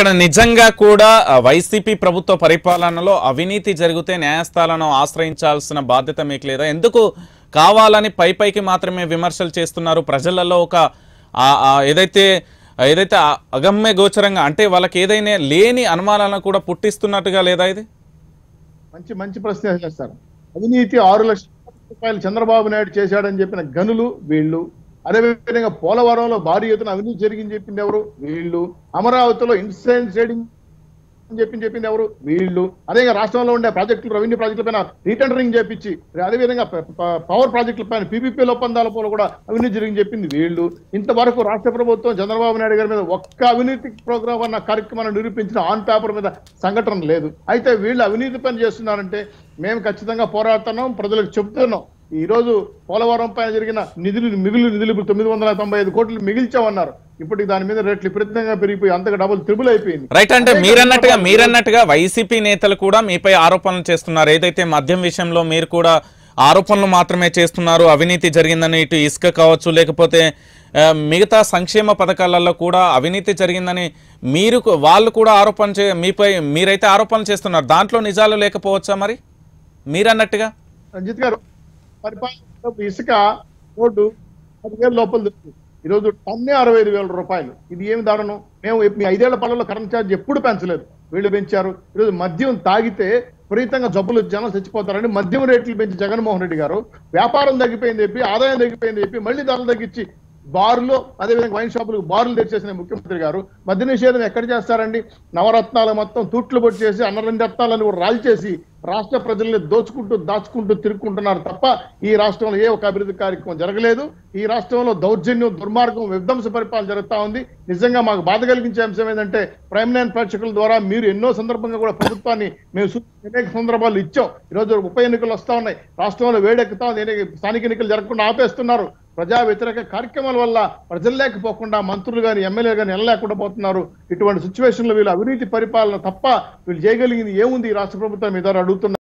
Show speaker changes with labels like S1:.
S1: ఇక్కడ నిజంగా కూడా ఆ, వైసీపీ ప్రభుత్వ పరిపాలనలో అవినీతి జరిగితే న్యాయస్థానాలను ఆశ్రయించాల్సిన బాధ్యత మీకు లేదా ఎందుకు కావాలని పై పైకి మాత్రమే విమర్శలు చేస్తున్నారు ప్రజలలో ఒక ఆ- ఆ ఏదైతే ఏదైతే ఆ అగమ్య గోచరంగా అంటే వాళ్ళకి ఏదైనా లేని అనుమానాలను కూడా పుట్టిస్తున్నట్టుగా లేదా ఇది
S2: మంచి మంచి ప్రశ్న చేస్తారు అవినీతి ఆరు లక్షల రూపాయలు చంద్రబాబు నాయుడు చేశాడని చెప్పిన గనులు వీళ్ళు అదేవిధంగా పోలవరంలో భారీ ఎత్తున అవినీతి జరిగింది చెప్పింది ఎవరు వీళ్ళు అమరావతిలో ఇన్సూరెన్స్ ట్రేడింగ్ అని చెప్పి చెప్పింది ఎవరు వీళ్ళు అదే రాష్ట్రంలో ఉండే ప్రాజెక్టులు రెవెన్యూ ప్రాజెక్టుల పైన రీటెండరింగ్ చేపించి అదేవిధంగా ప- ప- పవర్ ప్రాజెక్టుల పైన పీపీపీ ఒప్పందాల పోలు కూడా అవినీతి జరిగింది చెప్పింది వీళ్ళు ఇంతవరకు రాష్ట్ర ప్రభుత్వం చంద్రబాబు నాయుడు గారి మీద ఒక్క అవినీతి ప్రోగ్రామ్ అన్న కార్యక్రమాన్ని నిరూపించిన ఆన్ పేపర్ మీద సంఘటన లేదు అయితే వీళ్ళు అవినీతి పని చేస్తున్నారంటే మేము ఖచ్చితంగా పోరాడుతున్నాం ప్రజలకు చెప్తున్నాం ఈ రోజు పోలవరం పైన జరిగిన నిధులు మిగులు నిధులు ఇప్పుడు తొమ్మిది వందల తొంభై ఐదు కోట్లు మిగిల్చామన్నారు ఇప్పటికి దాని మీద రేట్లు విపరీతంగా పెరిగిపోయి అంతగా డబుల్ త్రిబుల్ అయిపోయింది
S1: రైట్ అంటే మీరన్నట్టుగా మీరన్నట్టుగా వైసీపీ నేతలు కూడా మీపై ఆరోపణలు చేస్తున్నారు ఏదైతే మద్యం విషయంలో మీరు కూడా ఆరోపణలు మాత్రమే చేస్తున్నారు అవినీతి జరిగిందని ఇటు ఇసుక కావచ్చు లేకపోతే ఆ, మిగతా సంక్షేమ పథకాలలో కూడా అవినీతి జరిగిందని మీరు కు- వాళ్ళు కూడా ఆరోపణ చే మీపై మీరైతే ఆరోపణలు చేస్తున్నారు దాంట్లో నిజాలు లేకపోవచ్చా మరి మీరన్నట్టుగా
S2: రంజిత్ గారు పరిపాలన ఇసుక రోడ్డు పదివేల లోపల దొరుకుతుంది ఈరోజు టన్నే అరవై ఐదు వేల రూపాయలు ఇది ఏమి దారుణం మేము మీ ఐదేళ్ల పాలనలో కరెంట్ ఛార్జ్ ఎప్పుడు పెంచలేదు వీళ్ళు పెంచారు ఈరోజు మద్యం తాగితే విపరీతంగా జబ్బులు జనం చచ్చిపోతారని మద్యం రేట్లు పెంచి జగన్మోహన్ రెడ్డి గారు వ్యాపారం తగ్గిపోయింది చెప్పి ఆదాయం తగ్గిపోయింది చెప్పి మళ్ళీ ధరలు తగ్గించి బార్లు అదేవిధంగా వైన్ షాపులకు బార్లు తెచ్చేసిన ముఖ్యమంత్రి గారు మద్య నిషేధం ఎక్కడ చేస్తారండి నవరత్నాలు మొత్తం తూట్లు పొడి చేసి అన్నరెండు రత్నాలను కూడా రాల్చేసి రాష్ట్ర ప్రజల్ని దోచుకుంటూ దాచుకుంటూ తిరుక్కుంటున్నారు తప్ప ఈ రాష్ట్రంలో ఏ ఒక అభివృద్ధి కార్యక్రమం జరగలేదు ఈ రాష్ట్రంలో దౌర్జన్యం దుర్మార్గం విధ్వంస పరిపాలన జరుగుతా ఉంది నిజంగా మాకు బాధ కలిగించే అంశం ఏంటంటే ప్రైమ్ లైన్ ప్రేక్షకుల ద్వారా మీరు ఎన్నో సందర్భంగా కూడా ప్రభుత్వాన్ని మేము సు- అనేక సందర్భాలు ఇచ్చాం ఈరోజు ఉప ఎన్నికలు వస్తా ఉన్నాయి రాష్ట్రంలో వేడెక్కుతా ఉంది ఎన్ని- స్థానిక ఎన్నికలు జరగకుండా ఆపేస్తున్నారు ప్రజా వ్యతిరేక కార్యక్రమాల వల్ల ప్రజలు లేకపోకుండా మంత్రులు కానీ ఎమ్మెల్యే కానీ వెళ్ళలేకుండా పోతున్నారు ఇటువంటి సిచ్యువేషన్ లో వీళ్ళు అవినీతి పరిపాలన తప్ప వీళ్ళు చేయగలిగింది ఏముంది ఈ రాష్ట్ర ప్రభుత్వం మీద అడుగుతున్నారు